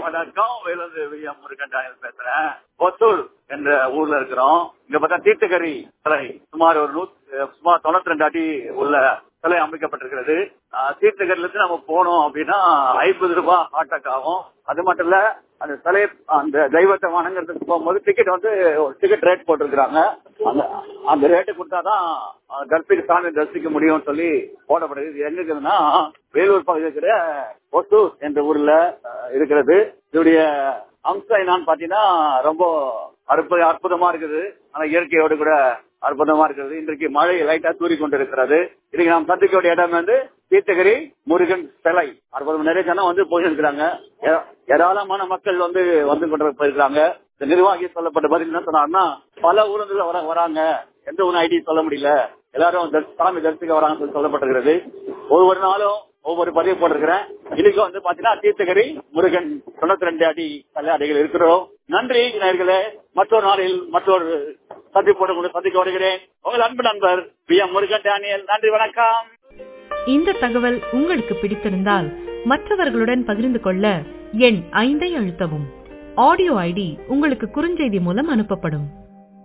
வணக்கம் வேலந்து VM Murugan Daniel பேசுறேன் ஒத்தூர் என்ற ஊர்ல இருக்கிறோம் இங்க பார்த்தா தீர்த்தகரி சிலை சுமார் ஒரு நூத் சுமார் தொண்ணூத்தி ரெண்டு அடி உள்ள சிலை அமைக்கப்பட்டிருக்கிறது ஆஹ் தீர்த்தகரில இருந்து நம்ம போனோம் அப்படின்னா ஐம்பது ரூபாய் ஆட்டோக்கு ஆகும் அது மட்டும் இல்ல அந்த சிலை அந்த தெய்வத்தை வணங்குறதுக்கு போகும்போது டிக்கெட் வந்து ஒரு டிக்கெட் ரேட் போட்டிருக்கிறாங்க அந்த அந்த ரேட்டு கொடுத்தாதான் அஹ், கர்ப்பிணி சாமி தரிசிக்க முடியும்னு சொல்லி போடப்படுது இது எங்க இருக்குதுன்னா வேலூர் பகுதியில் இருக்கிற ஒசூர் என்ற ஊர்ல அஹ், இருக்கிறது இதோடைய அம்சம் என்னன்னு பாத்தீங்கன்னா ரொம்ப அற்புத அற்புதமா இருக்குது ஆனா இயற்கையோடு கூட அற்புதமா இருக்கிறது இன்றைக்கு மழை லைட்டா தூறி கொண்டிருக்கிறது இன்னைக்கு நாம் சந்திக்கக்கூடிய இடம் வந்து தீர்த்தகிரி முருகன் சிலை அற்புதம் நிறைய ஜனம் வந்து போயிருக்கிறாங்க ஏ- ஏராளமான மக்கள் வந்து வந்து கொண்டு போயிருக்கிறாங்க இந்த நிர்வாகி சொல்லப்பட்ட பதில் என்ன சொன்னாருன்னா பல ஊர்ல வர வராங்க எந்த ஒரு ஐடி சொல்ல முடியல எல்லாரும் தரிசி- சாமி தரிசிக்க வராங்கன்னு சொல்லி சொல்லப்பட்டிருக்கிறது ஒவ்வொரு நாளும் ஒவ்வொரு பதிவு போட்டிருக்கிறேன் இன்னைக்கு வந்து பாத்தீங்கன்னா தீர்த்தகிரி முருகன் தொண்ணூத்தி ரெண்டு அடி கல்ல அடிகள் இருக்கிறோம் நன்றி நேயர்களே மற்றொரு நாளில் மற்றொரு சந்திப்போடு உங்களை சந்திக்க வருகிறேன் உங்கள் அன்பு நண்பர் பி எம் முருகன் டேனியல் நன்றி வணக்கம் இந்த தகவல் உங்களுக்கு பிடித்திருந்தால் மற்றவர்களுடன் பகிர்ந்து கொள்ள எண் ஐந்தை அழுத்தவும் ஆடியோ ஐடி உங்களுக்கு குறுஞ்செய்தி மூலம் அனுப்பப்படும்